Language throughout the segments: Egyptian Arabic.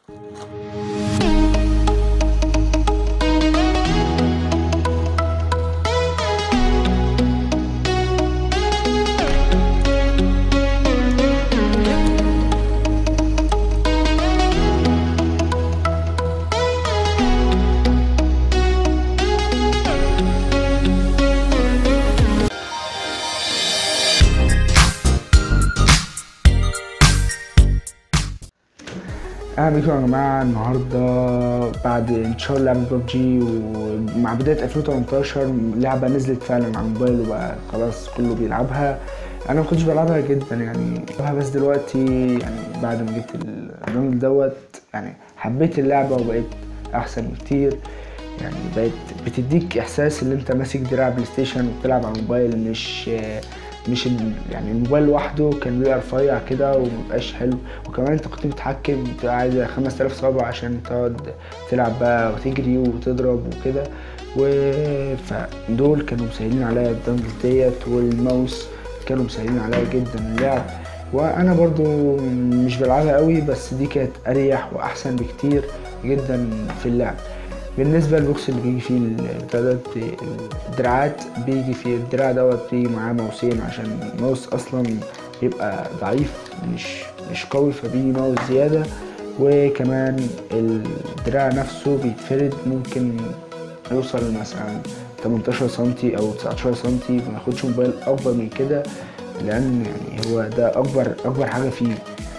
اهلا بيكم يا جماعه النهارده بعد انتشار لعبه ببجي ومع بدايه 2018 لعبه نزلت فعلا على الموبايل وبقى خلاص كله بيلعبها انا ما كنتش بلعبها جدا يعني بلعبها بس دلوقتي يعني بعد ما جبت البرنامج دوت يعني حبيت اللعبه وبقيت احسن بكتير يعني بقت بتديك احساس ان انت ماسك دراع بلاي ستيشن وبتلعب على الموبايل مش مش ال- يعني الموبايل لوحده كان بيبقى رفيع كده ومبقاش حلو وكمان انت كنت بتحكم بتبقى عايز 5000 صابع عشان تقعد تلعب بقى وتجري وتضرب وكده و فدول كانوا مسهلين عليا الدنجل ديت والماوس كانوا مسهلين عليا جدا اللعب وانا برضو مش بلعبها قوي بس دي كانت اريح واحسن بكتير جدا في اللعب بالنسبه للبوكس اللي بيجي فيه البتاع الدراعات بيجي فيه الدراع دوت بيجي معاه ماوسين عشان الماوس اصلا بيبقى ضعيف مش مش قوي فبيجي ماوس زياده وكمان الدراع نفسه بيتفرد ممكن يوصل مثلا 18 سنتي او 19 سنتي ما ياخدش موبايل اكبر من كده لان يعني هو ده اكبر اكبر حاجه فيه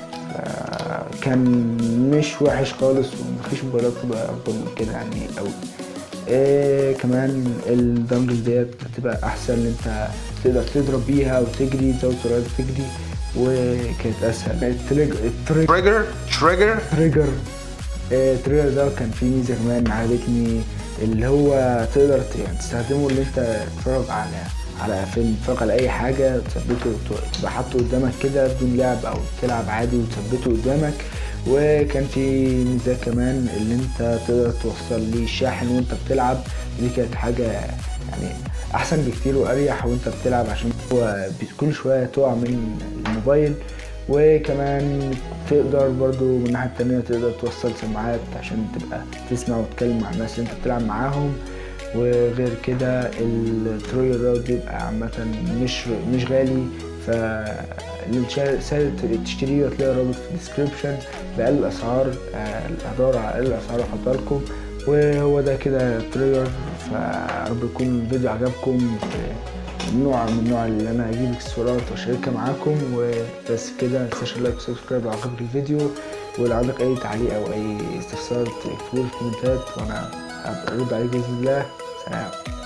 كان مش وحش خالص ومفيش موبايلات تبقى اكبر من كده يعني قوي إيه كمان الدنجل ديت هتبقى احسن ان انت تقدر تضرب بيها وتجري تزود سرعتك تجري وكانت اسهل التريجر التريجر تريجر تريجر تريجر آه، التريجر ده كان فيه ميزه كمان عجبتني اللي هو تقدر ت- يعني تستخدمه ان انت تتفرج على على فيلم تتفرج على اي حاجه تثبته ت- تبقى حاطه قدامك كده بدون لعب او تلعب عادي وتثبته قدامك وكان في ميزه كمان اللي انت تقدر توصل ليه شاحن وانت بتلعب دي كانت حاجه يعني احسن بكتير واريح وانت بتلعب عشان هو كل شويه تقع من الموبايل وكمان تقدر برضو من الناحية التانية تقدر توصل سماعات عشان تبقى تسمع وتتكلم مع الناس اللي انت بتلعب معاهم وغير كده التروير ده بيبقى عامة مش مش غالي ف اللي شا- سا- تشتريه وتلاقي رابط في الديسكريبشن بأقل الأسعار آه، هدور على أقل الأسعار وأحطها لكم وهو ده كده تريلر فرب يكون الفيديو عجبكم نوع من النوع اللي انا هجيب اكسسوارات واشاركها معاكم وبس كده متنساش اللايك وسبسكرايب لو عجبك الفيديو ولو عندك اي تعليق او اي استفسار اكتبوه في الكومنتات وانا هبقى ارد عليك باذن الله سلام